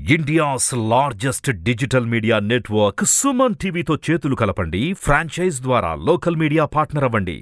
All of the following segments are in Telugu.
India's largest digital media network Suman టీవీతో చేతులు కలపండి ఫ్రాంచైజ్ ద్వారా లోకల్ మీడియా పార్ట్నర్ అవ్వండి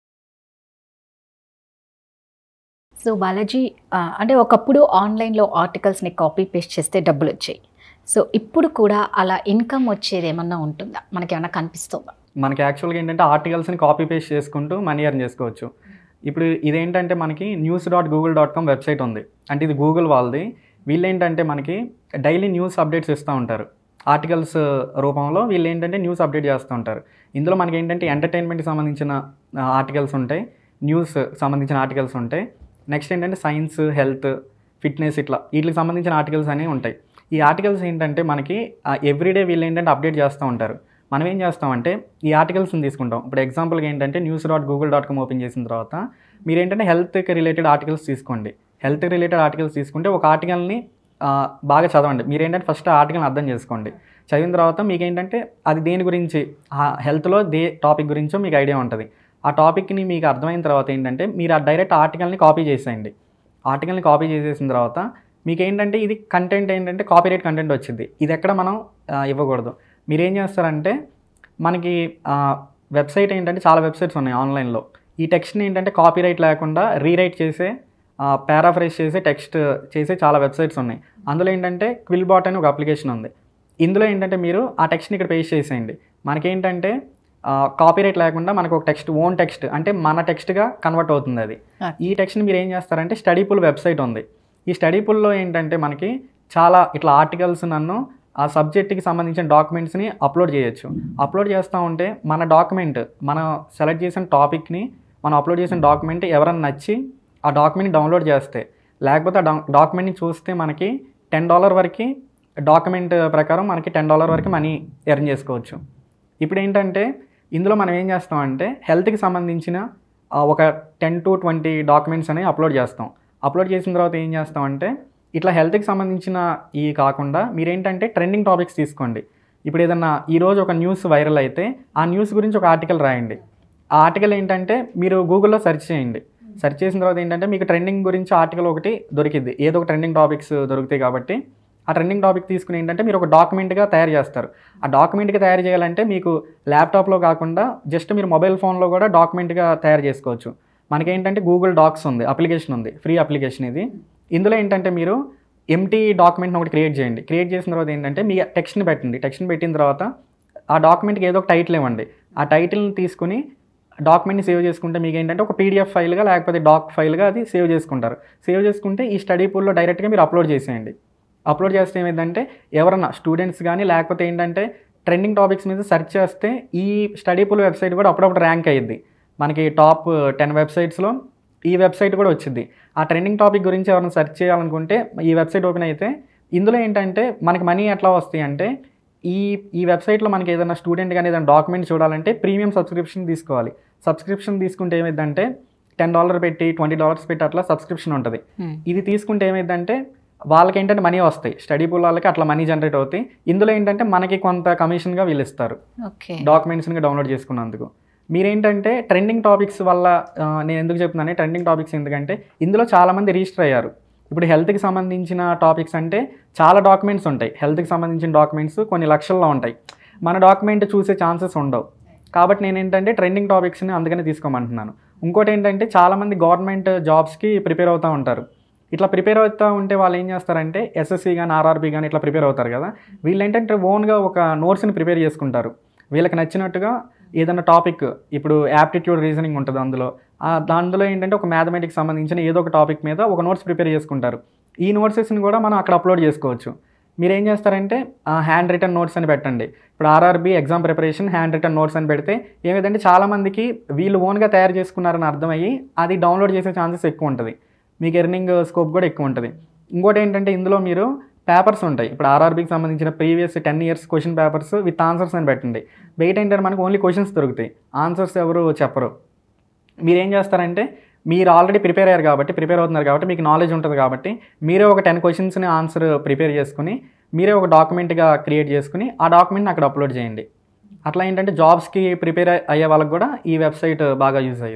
సో బాలాజీ ఆ, అంటే ఒకప్పుడు ఆన్లైన్లో ఆర్టికల్స్ని కాపీ పేస్ట్ చేస్తే డబ్బులు వచ్చాయి సో ఇప్పుడు కూడా అలా ఇన్కమ్ వచ్చేది ఏమన్నా ఉంటుందా మనకి ఏమన్నా కనిపిస్తుందా మనకి యాక్చువల్గా ఏంటంటే ఆర్టికల్స్ని కాపీ పేస్ట్ చేసుకుంటూ మనీ ఎర్న్ చేసుకోవచ్చు ఇప్పుడు ఇదేంటంటే మనకి news dot Google dot com website ఉంది అంటే ఇది గూగుల్ వాళ్ళది వీళ్ళు ఏంటంటే మనకి డైలీ న్యూస్ అప్డేట్స్ ఇస్తూ ఉంటారు ఆర్టికల్స్ రూపంలో వీళ్ళు ఏంటంటే న్యూస్ అప్డేట్ చేస్తూ ఉంటారు ఇందులో మనకి ఏంటంటే ఎంటర్టైన్మెంట్కి సంబంధించిన ఆర్టికల్స్ ఉంటాయి న్యూస్ సంబంధించిన ఆర్టికల్స్ ఉంటాయి నెక్స్ట్ ఏంటంటే సైన్స్ హెల్త్ ఫిట్నెస్ ఇట్లా వీటికి సంబంధించిన ఆర్టికల్స్ అనేవి ఉంటాయి ఈ ఆర్టికల్స్ ఏంటంటే మనకి ఎవ్రీడే వీళ్ళు ఏంటంటే అప్డేట్ చేస్తూ ఉంటారు మనం ఏం చేస్తామంటే ఈ ఆర్టికల్స్ని తీసుకుంటాం ఇప్పుడు ఎగ్జాంపుల్గా ఏంటంటే news dot Google dot com open చేసిన తర్వాత మీరు ఏంటంటే హెల్త్కి రిలేటెడ్ ఆర్టికల్స్ తీసుకోండి హెల్త్ రిలేటెడ్ ఆర్టికల్స్ తీసుకుంటే ఒక ఆర్టికల్ని ఆ, బాగా చదవండి మీరు ఏంటంటే ఫస్ట్ ఆ ఆర్టికల్ని అర్థం చేసుకోండి చదివిన తర్వాత మీకు ఏంటంటే అది దేని గురించి ఆ హెల్త్లో దే టాపిక్ గురించో మీకు ఐడియా ఉంటుంది ఆ టాపిక్ని మీకు అర్థమైన తర్వాత ఏంటంటే మీరు ఆ డైరెక్ట్ ఆర్టికల్ని కాపీ చేసేయండి ఆర్టికల్ని కాపీ చేసేసిన తర్వాత మీకు ఏంటంటే ఇది కంటెంట్ ఏంటంటే కాపీరైట్ కంటెంట్ వచ్చింది ఇది ఎక్కడ మనం ఆ, ఇవ్వకూడదు మీరు ఏం చేస్తారంటే మనకి వెబ్సైట్ ఏంటంటే చాలా వెబ్సైట్స్ ఉన్నాయి ఆన్లైన్లో ఈ టెక్స్ట్ని ఏంటంటే కాపీరైట్ లేకుండా రీరైట్ చేసే పారాఫ్రైజ్ చేసే టెక్స్ట్ చేసే చాలా వెబ్సైట్స్ ఉన్నాయి అందులో ఏంటంటే క్విల్ బాట్ అని ఒక అప్లికేషన్ ఉంది ఇందులో ఏంటంటే మీరు ఆ టెక్స్ట్ని ఇక్కడ పేస్ట్ చేసేయండి మనకేంటంటే కాపీరైట్ లేకుండా మనకు ఒక టెక్స్ట్ ఓన్ టెక్స్ట్ అంటే మన టెక్స్ట్గా కన్వర్ట్ అవుతుంది అది ఈ టెక్స్ట్ని మీరు ఏం చేస్తారంటే స్టడీ పుల్ వెబ్సైట్ ఉంది ఈ స్టడీ పుల్లో ఏంటంటే మనకి చాలా ఇట్లా ఆర్టికల్స్ నన్ను ఆ సబ్జెక్ట్కి సంబంధించిన డాక్యుమెంట్స్ని అప్లోడ్ చేయొచ్చు అప్లోడ్ చేస్తూ ఉంటే మన డాక్యుమెంట్ మనం సెలెక్ట్ చేసిన టాపిక్ని మనం అప్లోడ్ చేసిన డాక్యుమెంట్ ఎవరైనా నచ్చి ఆ డాక్యుమెంట్ని డౌన్లోడ్ చేస్తే లేకపోతే ఆ డా- డాక్యుమెంట్ని చూస్తే మనకి టెన్ డాలర్ వరకు డాక్యుమెంట్ ప్రకారం మనకి టెన్ డాలర్ వరకు మనీ ఎర్న్ చేసుకోవచ్చు ఇప్పుడు ఏంటంటే ఇందులో మనం ఏం చేస్తామంటే హెల్త్కి సంబంధించిన ఆ, ఒక టెన్ టు ట్వంటీ డాక్యుమెంట్స్ అనేవి అప్లోడ్ చేస్తాం అప్లోడ్ చేసిన తర్వాత ఏం చేస్తామంటే ఇట్లా హెల్త్కి సంబంధించిన ఈ కాకుండా మీరేంటంటే ట్రెండింగ్ టాపిక్స్ తీసుకోండి ఇప్పుడు ఏదన్నా ఈరోజు ఒక న్యూస్ వైరల్ అయితే ఆ న్యూస్ గురించి ఒక ఆర్టికల్ రాయండి ఆ ఆర్టికల్ ఏంటంటే మీరు గూగుల్లో సెర్చ్ చేయండి సెర్చ్ చేసిన తర్వాత ఏంటంటే మీకు ట్రెండింగ్ గురించి ఆర్టికల్ ఒకటి దొరికింది ఏదో ఒక ట్రెండింగ్ టాపిక్స్ దొరుకుతాయి కాబట్టి ఆ ట్రెండింగ్ టాపిక్ తీసుకుని ఏంటంటే మీరు ఒక డాక్యుమెంట్గా తయారు చేస్తారు ఆ డాక్యుమెంట్గా తయారు చేయాలంటే మీకు ల్యాప్టాప్లో కాకుండా జస్ట్ మీరు మొబైల్ ఫోన్లో కూడా డాక్యుమెంట్గా తయారు చేసుకోవచ్చు మనకేంటంటే గూగుల్ డాక్స్ ఉంది అప్లికేషన్ ఉంది ఫ్రీ అప్లికేషన్ ఇది ఇందులో ఏంటంటే మీరు ఎంటీ డాక్యుమెంట్ని ఒకటి క్రియేట్ చేయండి క్రియేట్ చేసిన తర్వాత ఏంటంటే మీ టెక్స్ట్ని పెట్టండి టెక్స్ట్ని పెట్టిన తర్వాత ఆ డాక్యుమెంట్కి ఏదో ఒక టైటిల్ ఇవ్వండి ఆ టైటిల్ని తీసుకుని డాక్యుమెంట్ని సేవ్ చేసుకుంటే మీకు ఏంటంటే ఒక పీడిఎఫ్ ఫైల్గా లేకపోతే డాక్ ఫైల్గా అది సేవ్ చేసుకుంటారు సేవ్ చేసుకుంటే ఈ స్టడీ పూల్లో డైరెక్ట్గా మీరు అప్లోడ్ చేసేయండి అప్లోడ్ చేస్తే ఏమైందంటే ఎవరన్నా స్టూడెంట్స్ కానీ లేకపోతే ఏంటంటే ట్రెండింగ్ టాపిక్స్ మీద సెర్చ్ చేస్తే ఈ స్టడీ పూల్ వెబ్సైట్ కూడా అప్పుడప్పుడు ర్యాంక్ అయ్యిద్ది మనకి టాప్ టెన్ వెబ్సైట్స్లో ఈ వెబ్సైట్ కూడా వచ్చింది ఆ ట్రెండింగ్ టాపిక్ గురించి ఎవరైనా సెర్చ్ చేయాలనుకుంటే ఈ వెబ్సైట్ ఓపెన్ అయితే ఇందులో ఏంటంటే మనకి మనీ ఎట్లా వస్తాయి అంటే ఈ ఈ వెబ్సైట్లో మనకి ఏదైనా స్టూడెంట్ కానీ ఏదైనా డాక్యుమెంట్ చూడాలంటే ప్రీమియం సబ్స్క్రిప్షన్ తీసుకోవాలి సబ్స్క్రిప్షన్ తీసుకుంటే ఏమైందంటే టెన్ డాలర్ పెట్టి ట్వంటీ డాలర్స్ పెట్టి అట్లా సబ్స్క్రిప్షన్ ఉంటుంది ఇది తీసుకుంటే ఏమైందంటే వాళ్ళకి ఏంటంటే మనీ వస్తాయి స్టడీ పూల్ వాళ్ళకి అట్లా మనీ జనరేట్ అవుతాయి ఇందులో ఏంటంటే మనకి కొంత కమిషన్గా వీళ్ళు ఇస్తారు ఓకే డాక్యుమెంట్స్ని డౌన్లోడ్ చేసుకున్నందుకు మీరేంటంటే ట్రెండింగ్ టాపిక్స్ వల్ల ఆ, నేను ఎందుకు చెప్తున్నాను ట్రెండింగ్ టాపిక్స్ ఎందుకంటే ఇందులో చాలామంది రిజిస్టర్ అయ్యారు ఇప్పుడు హెల్త్కి సంబంధించిన టాపిక్స్ అంటే చాలా డాక్యుమెంట్స్ ఉంటాయి హెల్త్కి సంబంధించిన డాక్యుమెంట్స్ కొన్ని లక్షల్లో ఉంటాయి మన డాక్యుమెంట్ చూసే ఛాన్సెస్ ఉండవు కాబట్టి నేను ఏంటంటే ట్రెండింగ్ టాపిక్స్ని అందుకనే తీసుకోమంటున్నాను ఇంకోటి ఏంటంటే చాలామంది గవర్నమెంట్ జాబ్స్కి ప్రిపేర్ అవుతూ ఉంటారు ఇట్లా ప్రిపేర్ అవుతూ ఉంటే వాళ్ళు ఏం చేస్తారంటే ఎస్ఎస్సి కానీ ఆర్ఆర్బీ కానీ ఇట్లా ప్రిపేర్ అవుతారు కదా వీళ్ళు ఏంటంటే ఓన్గా ఒక నోట్స్ని ప్రిపేర్ చేసుకుంటారు వీళ్ళకి నచ్చినట్టుగా ఏదైనా టాపిక్ ఇప్పుడు యాప్టిట్యూడ్ రీజనింగ్ ఉంటుంది అందులో ఆ దాంట్లో ఏంటంటే ఒక మ్యాథమెటిక్స్ సంబంధించిన ఏదో ఒక టాపిక్ మీద ఒక నోట్స్ ప్రిపేర్ చేసుకుంటారు ఈ నోట్సెస్ని కూడా మనం అక్కడ అప్లోడ్ చేసుకోవచ్చు మీరు ఏం చేస్తారంటే హ్యాండ్ రిటర్న్ నోట్స్ అని పెట్టండి ఇప్పుడు RRB exam preparation hand written notes అని పెడితే ఏమైందంటే చాలామందికి వీళ్ళు ఓన్గా తయారు చేసుకున్నారని అర్థమయ్యి అది డౌన్లోడ్ చేసే ఛాన్సెస్ ఎక్కువ ఉంటుంది మీకు ఎర్నింగ్ స్కోప్ కూడా ఎక్కువ ఉంటుంది ఇంకోటి ఏంటంటే ఇందులో మీరు పేపర్స్ ఉంటాయి ఇప్పుడు ఆర్ఆర్బీకి సంబంధించిన previous ten years question papers with answers అని పెట్టండి బయట ఏంటంటే మనకు ఓన్లీ క్వశ్చన్స్ దొరుకుతాయి ఆన్సర్స్ ఎవరు చెప్పరు మీరు ఏం చేస్తారంటే మీరు ఆల్రెడీ ప్రిపేర్ అయ్యారు కాబట్టి ప్రిపేర్ అవుతున్నారు కాబట్టి మీకు నాలెడ్జ్ ఉంటుంది కాబట్టి మీరే ఒక టెన్ క్వశ్చన్స్ని ఆన్సర్ ప్రిపేర్ చేసుకుని మీరే ఒక డాక్యుమెంట్గా క్రియేట్ చేసుకుని ఆ డాక్యుమెంట్ని అక్కడ అప్లోడ్ చేయండి అట్లా ఏంటంటే జాబ్స్కి ప్రిపేర్ అయ్యే వాళ్ళకి కూడా ఈ వెబ్సైట్ బాగా యూజ్ అయ్యుద్ది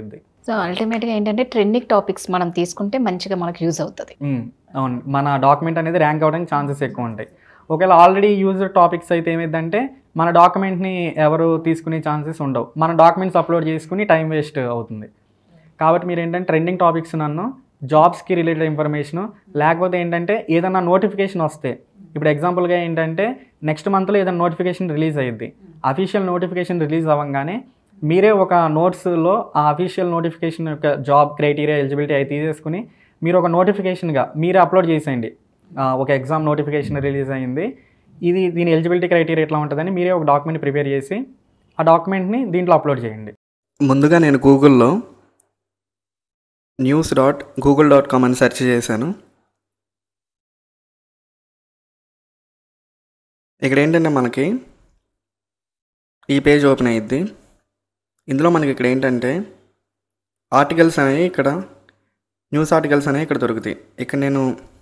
సో అల్టిమేట్గా ఏంటంటే ట్రెండింగ్ టాపిక్స్ మనం తీసుకుంటే మంచిగా మనకు యూజ్ అవుతుంది మ్మ్. అవును మన డాక్యుమెంట్ అనేది ర్యాంక్ అవ్వడానికి ఛాన్సెస్ ఎక్కువ ఉంటాయి ఒకవేళ ఆల్రెడీ యూజర్ టాపిక్స్ అయితే ఏమైందంటే మన డాక్యుమెంట్ని ఎవరు తీసుకునే ఛాన్సెస్ ఉండవు మన డాక్యుమెంట్స్ అప్లోడ్ చేసుకుని టైం వేస్ట్ అవుతుంది కాబట్టి మీరు ఏంటంటే ట్రెండింగ్ టాపిక్స్ నన్ను జాబ్స్కి రిలేటెడ్ ఇన్ఫర్మేషన్ లేకపోతే ఏంటంటే ఏదైనా నోటిఫికేషన్ వస్తే ఇప్పుడు ఎగ్జాంపుల్గా ఏంటంటే నెక్స్ట్ మంత్లో ఏదైనా నోటిఫికేషన్ రిలీజ్ అయ్యిద్ది అఫీషియల్ నోటిఫికేషన్ రిలీజ్ అవ్వగానే మీరే ఒక నోట్స్లో ఆ అఫీషియల్ నోటిఫికేషన్ యొక్క జాబ్ క్రైటీరియా ఎలిజిబిలిటీ అవి తీసేసుకుని మీరు ఒక నోటిఫికేషన్గా మీరే అప్లోడ్ చేసేయండి ఆ, ఒక ఎగ్జామ్ నోటిఫికేషన్ రిలీజ్ అయ్యింది ఇది దీని ఎలిజిబిలిటీ క్రైటీరియా ఎట్లా ఉంటుందని మీరే ఒక డాక్యుమెంట్ ప్రిపేర్ చేసి ఆ డాక్యుమెంట్ని దీంట్లో అప్లోడ్ చేయండి ముందుగా నేను గూగుల్లో news dot Google dot com అని సెర్చ్ చేశాను ఇక్కడ ఏంటంటే మనకి ఈ పేజ్ ఓపెన్ అయ్యిద్ది ఇందులో మనకి ఇక్కడ ఏంటంటే ఆర్టికల్స్ అనేవి ఇక్కడ న్యూస్ ఆర్టికల్స్ అనేవి ఇక్కడ దొరుకుతాయి ఇక్కడ నేను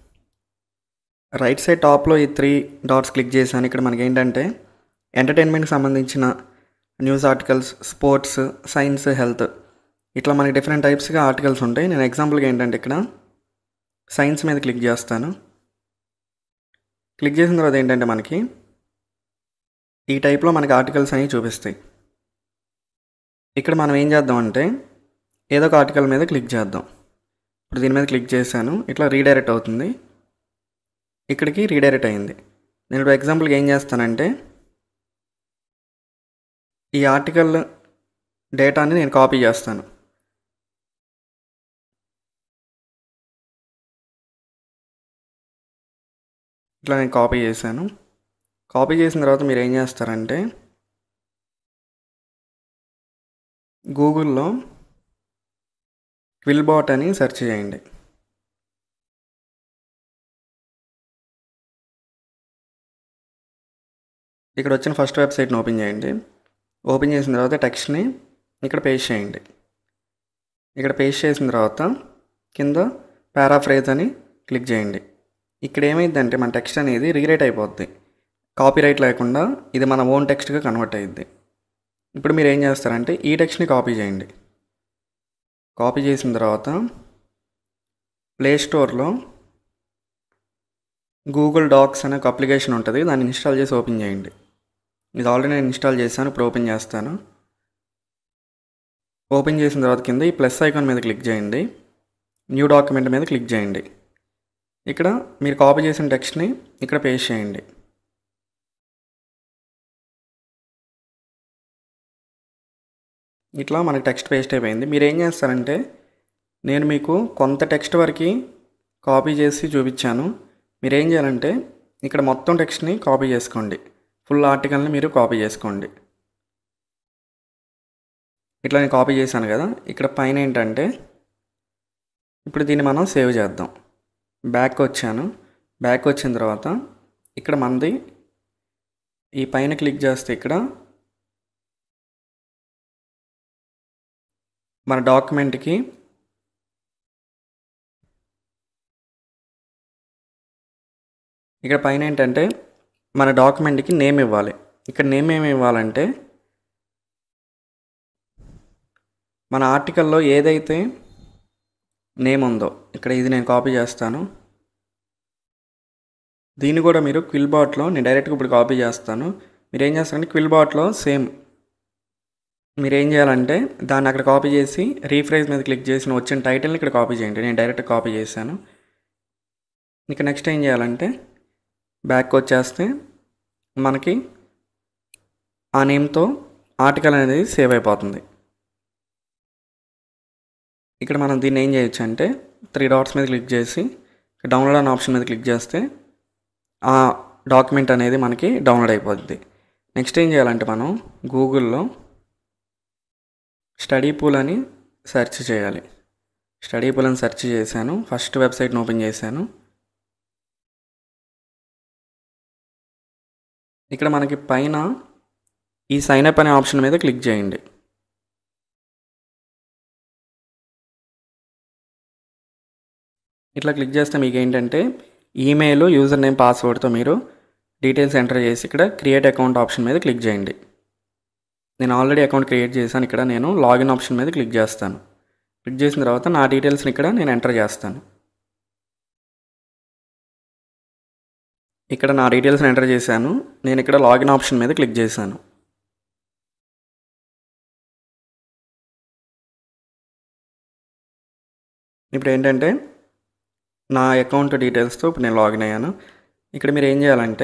రైట్ సైడ్ టాప్లో ఈ త్రీ డాట్స్ క్లిక్ చేశాను ఇక్కడ మనకి ఏంటంటే ఎంటర్టైన్మెంట్కి సంబంధించిన news articles sports science health ఇట్లా మనకి డిఫరెంట్ టైప్స్గా ఆర్టికల్స్ ఉంటాయి నేను ఎగ్జాంపుల్గా ఏంటంటే ఇక్కడ సైన్స్ మీద క్లిక్ చేస్తాను క్లిక్ చేసిన తర్వాత ఏంటంటే మనకి ఈ టైప్లో మనకి ఆర్టికల్స్ అనేవి చూపిస్తాయి ఇక్కడ మనం ఏం చేద్దామంటే ఏదో ఒక ఆర్టికల్ మీద క్లిక్ చేద్దాం ఇప్పుడు దీని మీద క్లిక్ చేశాను ఇట్లా రీడైరెక్ట్ అవుతుంది ఇక్కడికి రీడైరెక్ట్ అయింది నేను ఇప్పుడు ఎగ్జాంపుల్గా ఏం చేస్తానంటే ఈ ఆర్టికల్ డేటాని నేను కాపీ చేస్తాను ఇట్లా నేను కాపీ చేశాను కాపీ చేసిన తర్వాత మీరు ఏం చేస్తారంటే గూగుల్లో క్విల్బాట్ అని సెర్చ్ చేయండి ఇక్కడ వచ్చిన ఫస్ట్ వెబ్సైట్ని ఓపెన్ చేయండి ఓపెన్ చేసిన తర్వాత టెక్స్ట్ని ఇక్కడ పేస్ట్ చేయండి ఇక్కడ పేస్ట్ చేసిన తర్వాత కింద పారాఫ్రేజ్ అని క్లిక్ చేయండి ఇక్కడ ఏమైందంటే మన టెక్స్ట్ అనేది రీరైట్ అయిపోద్ది కాపీరైట్ లేకుండా ఇది మన ఓన్ టెక్స్ట్గా కన్వర్ట్ అయ్యిద్ది ఇప్పుడు మీరు ఏం చేస్తారంటే ఈ టెక్స్ట్ని కాపీ చేయండి కాపీ చేసిన తర్వాత ప్లే స్టోర్లో గూగుల్ డాక్స్ అనే ఒక అప్లికేషన్ ఉంటుంది దాన్ని ఇన్స్టాల్ చేసి ఓపెన్ చేయండి ఇది ఆల్రెడీ నేను ఇన్స్టాల్ చేశాను ఇప్పుడు ఓపెన్ చేస్తాను ఓపెన్ చేసిన తర్వాత కింద ఈ ప్లస్ ఐకాన్ మీద క్లిక్ చేయండి న్యూ డాక్యుమెంట్ మీద క్లిక్ చేయండి ఇక్కడ మీరు కాపీ చేసిన టెక్స్ట్ని ఇక్కడ పేస్ట్ చేయండి ఇట్లా మనకి టెక్స్ట్ పేస్ట్ అయిపోయింది మీరు ఏం చేస్తారంటే నేను మీకు కొంత టెక్స్ట్ వరకు కాపీ చేసి చూపించాను మీరు ఏం చేయాలంటే ఇక్కడ మొత్తం టెక్స్ట్ని కాపీ చేసుకోండి ఫుల్ ఆర్టికల్ని మీరు కాపీ చేసుకోండి ఇట్లా నేను కాపీ చేశాను కదా ఇక్కడ పైన ఏంటంటే ఇప్పుడు దీన్ని మనం సేవ్ చేద్దాం బ్యాక్ వచ్చాను బ్యాక్ వచ్చిన తర్వాత ఇక్కడ మనది ఈ పైన క్లిక్ చేస్తే ఇక్కడ మన డాక్యుమెంట్కి ఇక్కడ పైన ఏంటంటే మన డాక్యుమెంట్కి నేమ్ ఇవ్వాలి ఇక్కడ నేమ్ ఏమి ఇవ్వాలంటే మన ఆర్టికల్లో ఏదైతే నేమ్ ఉందో ఇక్కడ ఇది నేను కాపీ చేస్తాను దీన్ని కూడా మీరు క్విల్బాట్లో నేను డైరెక్ట్గా ఇప్పుడు కాపీ చేస్తాను మీరు ఏం చేస్తారంటే క్విల్బాట్లో సేమ్ మీరు ఏం చేయాలంటే దాన్ని అక్కడ కాపీ చేసి రీఫ్రైజ్ మీద క్లిక్ చేసిన వచ్చిన టైటిల్ని ఇక్కడ కాపీ చేయండి నేను డైరెక్ట్ కాపీ చేశాను ఇక నెక్స్ట్ ఏం చేయాలంటే బ్యాక్ వచ్చేస్తే మనకి ఆ నేమ్తో ఆర్టికల్ అనేది సేవ్ అయిపోతుంది ఇక్కడ మనం దీన్ని ఏం చేయొచ్చు అంటే త్రీ డాట్స్ మీద క్లిక్ చేసి డౌన్లోడ్ అనే ఆప్షన్ మీద క్లిక్ చేస్తే ఆ డాక్యుమెంట్ అనేది మనకి డౌన్లోడ్ అయిపోద్ది నెక్స్ట్ ఏం చేయాలంటే మనం గూగుల్లో స్టడీ పూల్ అని సెర్చ్ చేయాలి స్టడీ పూల్ అని సెర్చ్ చేశాను ఫస్ట్ వెబ్సైట్ని ఓపెన్ చేశాను ఇక్కడ మనకి పైన ఈ సైన్ అప్ అనే ఆప్షన్ మీద క్లిక్ చేయండి ఇట్లా క్లిక్ చేస్తే మీకు ఏంటంటే ఈమెయిల్ యూజర్ నేమ్ పాస్వర్డ్తో మీరు డీటెయిల్స్ ఎంటర్ చేసి ఇక్కడ క్రియేట్ అకౌంట్ ఆప్షన్ మీద క్లిక్ చేయండి నేను ఆల్రెడీ అకౌంట్ క్రియేట్ చేశాను ఇక్కడ నేను లాగిన్ ఆప్షన్ మీద క్లిక్ చేస్తాను క్లిక్ చేసిన తర్వాత నా డీటెయిల్స్ని ఇక్కడ నేను ఎంటర్ చేస్తాను ఇక్కడ నా డీటెయిల్స్ని ఎంటర్ చేశాను నేను ఇక్కడ లాగిన్ ఆప్షన్ మీద క్లిక్ చేశాను ఇప్పుడు ఏంటంటే నా అకౌంట్ డీటెయిల్స్తో ఇప్పుడు నేను లాగిన్ అయ్యాను ఇక్కడ మీరు ఏం చేయాలంటే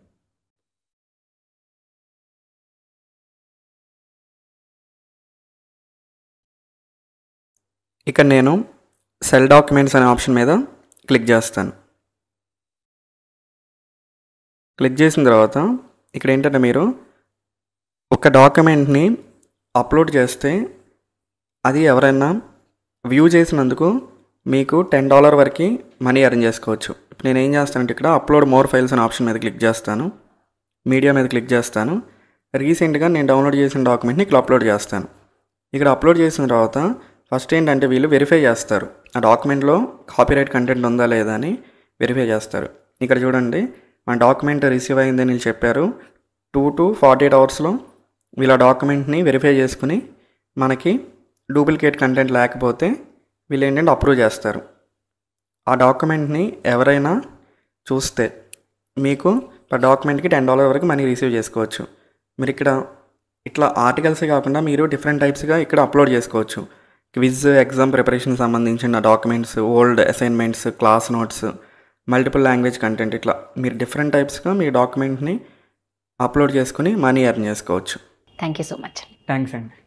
ఇక్కడ నేను సెల్ డాక్యుమెంట్స్ అనే ఆప్షన్ మీద క్లిక్ చేస్తాను క్లిక్ చేసిన తర్వాత ఇక్కడ ఏంటంటే మీరు ఒక డాక్యుమెంట్ని అప్లోడ్ చేస్తే అది ఎవరైనా వ్యూ చేసినందుకు మీకు టెన్ డాలర్ వరకు మనీ అరేంజ్ చేసుకోవచ్చు ఇప్పుడు నేను ఏం చేస్తానంటే ఇక్కడ అప్లోడ్ మోర్ ఫైల్స్ అనే ఆప్షన్ మీద క్లిక్ చేస్తాను మీడియా మీద క్లిక్ చేస్తాను రీసెంట్గా నేను డౌన్లోడ్ చేసిన డాక్యుమెంట్ని ఇక్కడ అప్లోడ్ చేస్తాను ఇక్కడ అప్లోడ్ చేసిన తర్వాత ఫస్ట్ ఏంటంటే వీళ్ళు వెరిఫై చేస్తారు ఆ డాక్యుమెంట్లో కాపీరైట్ కంటెంట్ ఉందా లేదా అని వెరిఫై చేస్తారు ఇక్కడ చూడండి మన డాక్యుమెంట్ రిసీవ్ అయిందని వీళ్ళు చెప్పారు టూ టు ఫార్టీ ఎయిట్ అవర్స్లో వీళ్ళ డాక్యుమెంట్ని వెరిఫై చేసుకుని మనకి డూప్లికేట్ కంటెంట్ లేకపోతే వీళ్ళు ఏంటంటే అప్రూవ్ చేస్తారు ఆ డాక్యుమెంట్ని ఎవరైనా చూస్తే మీకు పర్ డాక్యుమెంట్కి టెన్ డాలర్ వరకు మనీ రిసీవ్ చేసుకోవచ్చు మీరు ఇక్కడ ఇట్లా ఆర్టికల్సే కాకుండా మీరు డిఫరెంట్ టైప్స్గా ఇక్కడ అప్లోడ్ చేసుకోవచ్చు క్విజ్ ఎగ్జామ్ ప్రిపరేషన్ సంబంధించిన documents old assignments class notes multiple language content ఇట్లా మీరు డిఫరెంట్ టైప్స్గా మీ డాక్యుమెంట్ని అప్లోడ్ చేసుకుని మనీ ఎర్న్ చేసుకోవచ్చు thank you so much thanks అండి